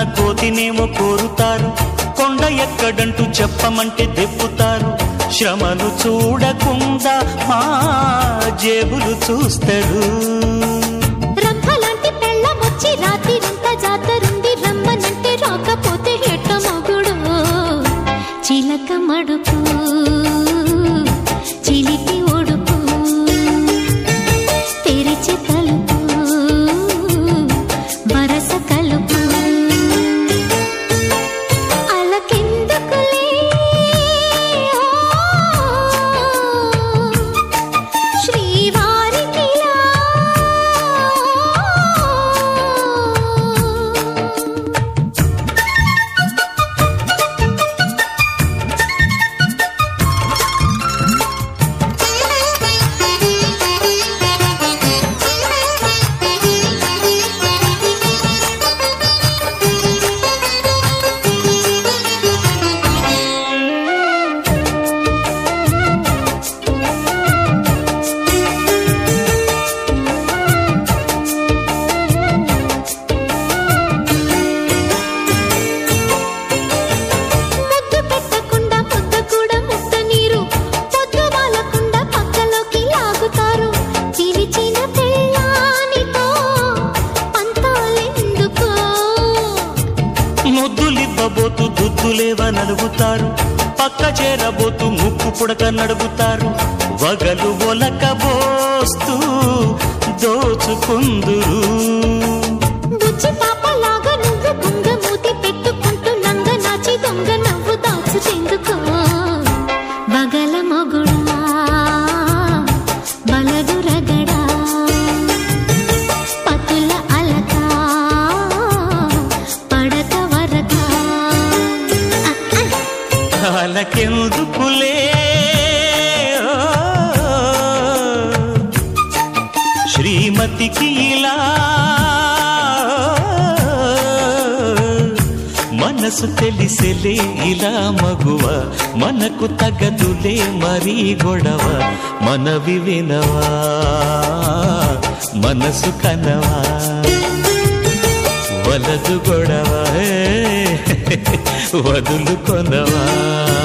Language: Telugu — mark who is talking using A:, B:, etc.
A: కోతినేమో కోరుతారు కొండ ఎక్కడంటూ చెప్పమంటే దెప్పుతారు శ్రమను చూడకుండా మా జేబులు చూస్తారు
B: రంభలాంటి పెళ్ళమొచ్చి రాత్రిరంతా జాతరుంది రమ్మనంటే రాకపోతే ఎట్ట మొగుడు చిలక మడుపు చిలిపి ఒడుపు తెరిచి తలుపు వరస కలుపు అలకెందుకులే శ్రీవారికిలా ముద్దు పెట్టకుండా ముద్ద కూడా ముద్ద నీరు పొద్దు వాలకుండా పక్కలోకి లాగుతారు పిలిచిన పెళ్ళానితో పంతాలెందుకో
A: ముద్దులివ్వబోతూ దుద్దులేవ నలుగుతారు పక్క చేరబోతూ ముక్కు పుడక నడుగుతారు వగలు ఒలకబోస్తూ దోచుకుందురు
B: బుజ్జి పాపలాగా నువ్వు గుంగ మూతి పెట్టుకుంటూ నంగ నాచి దొంగ నవ్వు దాచుతెందుకో బగల మొగుడా బలదు రగడా పతుల అలక పడక వరక
A: కాలకెందుకులే ఓ, శ్రీమతికి ఇలా మనసు తెలిసెలే ఇలా మగువ మనకు తగదులే మరీ గొడవ మనవి వినవా మనసు కనవా వలదు గొడవ వదులు కొనవా